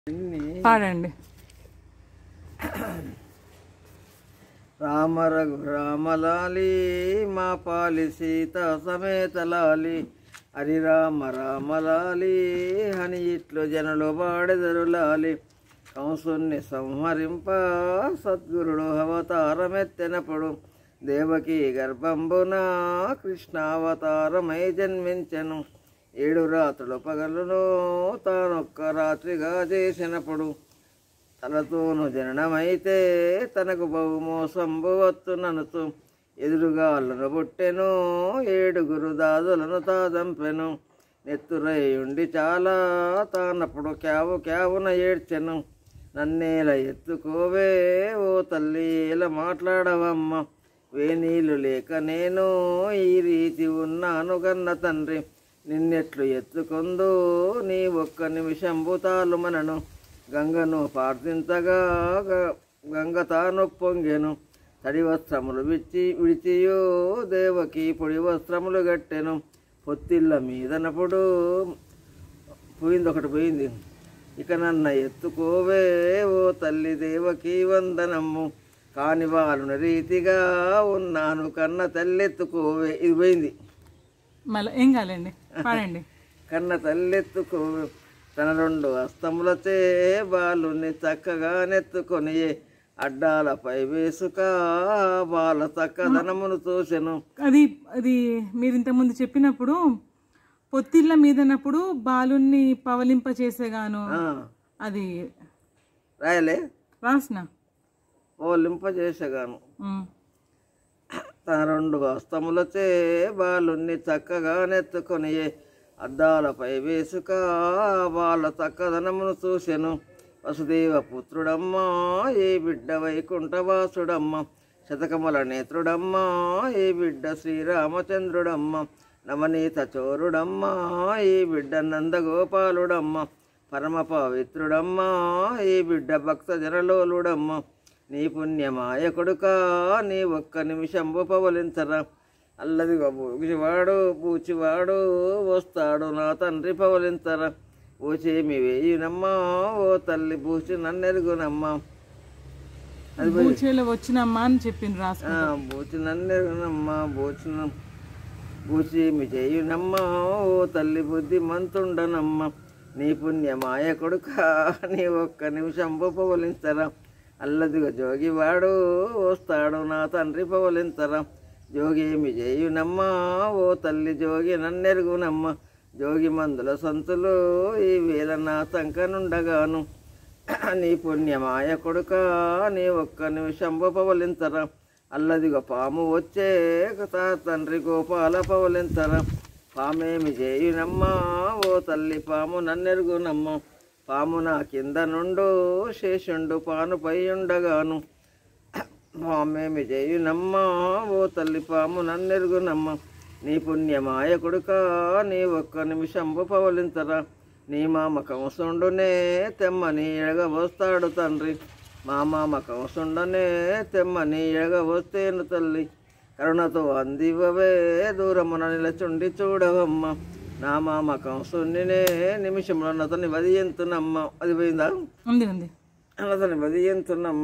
పాడండి రామ రఘు రామలాలి మా పాలి సీత సమేతలాలి హరి రామ రామలాలి హని ఇట్లు జనులు వాడెదరులాలి కంసుని సంహరింప సద్గురుడు అవతారమెత్తెనప్పుడు దేవకి గర్భంబున కృష్ణావతారమై జన్మించెను ఏడు రాత్రులు పగలును తానొక్క రాత్రిగా చేసినప్పుడు తనతోను జననమైతే తనకు బహుమోసంబు వత్తుననుతూ ఎదురుగాళ్ళను పుట్టెను ఏడుగురు దాదులను తాదంపెను నెత్తురయుండి చాలా తానప్పుడు క్యావు క్యావున ఏడ్చెను నన్నేల ఎత్తుకోవే ఓ తల్లి ఇలా మాట్లాడవమ్మ వేనీళ్ళు లేక నేను ఈ రీతి ఉన్నాను గన్న తండ్రి నిన్నెట్లు ఎత్తుకొందు నీ ఒక్క నిమిషంబు తాలుమనను గంగను ప్రార్థించగా గ- గంగ తాను పొంగెను తడి వస్త్రములు విడిచి విడిచియో దేవకి పొడి వస్త్రములు గట్టెను పొత్తిళ్ళ మీదనప్పుడు పోయింది ఒకటి పోయింది ఇక నన్న ఎత్తుకోవే ఓ తల్లి దేవకి వందనమ్ము కాని వాళ్ళున రీతిగా ఉన్నాను కన్న తల్లెత్తుకోవే ఇది పోయింది మళ్ళీ ఏం కాలేండి పాడండి కన్న తల్లెత్తుకోవే తన రెండు హస్తములచే బాలుని చక్కగా నెత్తుకొని అడ్డాలపై వేసుక బాల చక్కదనమును చూసెను అది అది మీరు ఇంతకుముందు చెప్పినప్పుడు పొత్తిళ్ళ మీదనప్పుడు బాలుని పవలింప చేసేగాను ఆ, అది రాయలే రాసిన ఓ లింపజేసగాను ఉమ్. తన రెండు హస్తములచే బాలుని చక్కగా నెత్తుకొని అద్దాలపై వేసుక వాళ్ళ చక్కదనమును చూసెను వసుదేవ పుత్రుడమ్మ ఏ బిడ్డ వైకుంఠవాసుడమ్మ శతకమల నేత్రుడమ్మ ఏ బిడ్డ శ్రీరామచంద్రుడమ్మ నవనీత చోరుడమ్మ ఏ బిడ్డ నందగోపాలుడమ్మ పరమ పవిత్రుడమ్మ ఏ బిడ్డ భక్త జనలోలుడమ్మ నీ పుణ్యమాయ కొడుక నీ ఒక్క నిమిషంబు పవలించరా అల్లదిగో బూచివాడు బూచివాడు వస్తాడు నా తండ్రి పవలించరా ఓచేమి వేయునమ్మా ఓ తల్లి బూచి నన్నెరుగునమ్మా అది పోయి పూచేలో వచ్చినమ్మా అని చెప్పింది రాసు ఆ, బూచి నన్నెరుగునమ్మా బూచిన బూచేమి చేయునమ్మా ఓ తల్లి బుద్ధి మంతుండనమ్మా నీ పుణ్యమాయ కొడుక నీ ఒక్క నిమిషం పవలించరా అల్లదిగో జోగివాడు వస్తాడు నా తండ్రి పవలించరా జోగేమి చేయునమ్మా ఓ తల్లి జోగి నన్నెరుగునమ్మ జోగి మందుల సంతులు ఈ వేళ నా సంకనుండగాను నీ పుణ్యమాయ కొడుక నీ ఒక్క నిమిషం పవలించరా అల్లదిగో పాము వచ్చే తా తండ్రి గోపాల పవలించరా పామేమి చేయునమ్మా ఓ తల్లి పాము నన్నెరుగునమ్మ పాము నా కింద నుండు శేషుండు పానుపై ఉండగాను పామేమి చేయునమ్మా ఓ తల్లి పాము నన్నెరుగునమ్మ నీ పుణ్యమాయ కొడుక నీ ఒక్క నిమిషంబు పవలించరా నీ మామ కంసుండునే తెమ్మని ఎడగవస్తాడు తండ్రి మా మామ కంసుండనే తెమ్మని ఎడగవస్తేను తల్లి కరుణతో అందివవే దూరమున నిలచుండి చూడవమ్మ నా మామ కంసునినే నిమిషంలో అతని వదియంతునమ్మ అది పోయిందా ఉంది ఉంది అతని వదియంతునమ్మ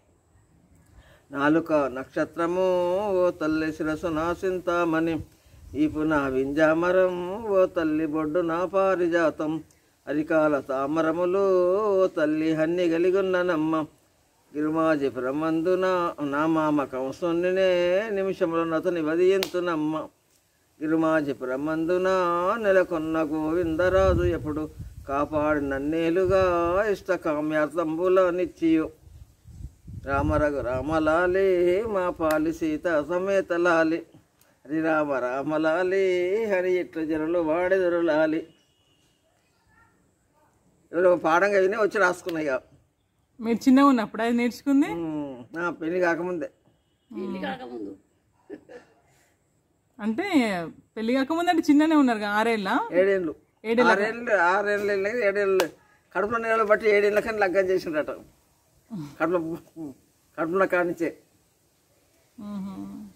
నాలుక నక్షత్రము ఓ తల్లి శిరసు నా చింతామణి ఈపు నా వింజామరం ఓ తల్లి బొడ్డు నా పారిజాతం అరికాల తామరములు ఓ తల్లి హన్ని గలిగున్ననమ్మ గిరుమాజి ప్రమందున నా మామ కంసునినే నిమిషంలో అతని వదియంతునమ్మ గిరుమాజి ప్రమందున నెలకొన్న గోవిందరాజు ఎప్పుడు కాపాడి నన్నేలుగా ఇష్ట కామ్యార్థంబుల నిచ్చియు రామరఘు రామలాలి మా పాలి సీత సమేత లాలి హరి రామ రామలాలి హరి ఇట్ల జనులు వాడెదరు లాలి ఎవరో పాడంగా విని వచ్చి రాసుకున్నాయి ఇక. మీరు చిన్నగా ఉన్నప్పుడు అది నేర్చుకుంది ఉమ్, నా పెళ్లి కాకముందే అంటే పెళ్లి కాకముందు అంటే చిన్ననే ఉన్నారు కదా, ఆరేళ్ళ ఏడేళ్ళు ఆరేళ్ళు ఆరేళ్ళు వెళ్ళి ఏడేళ్ళు కడుపులో నీళ్ళు బట్టి ఏడేళ్ళ కానీ లగ్గం చేసిండట కడుపులో కడుపులో కానిచ్చే మ్మ్.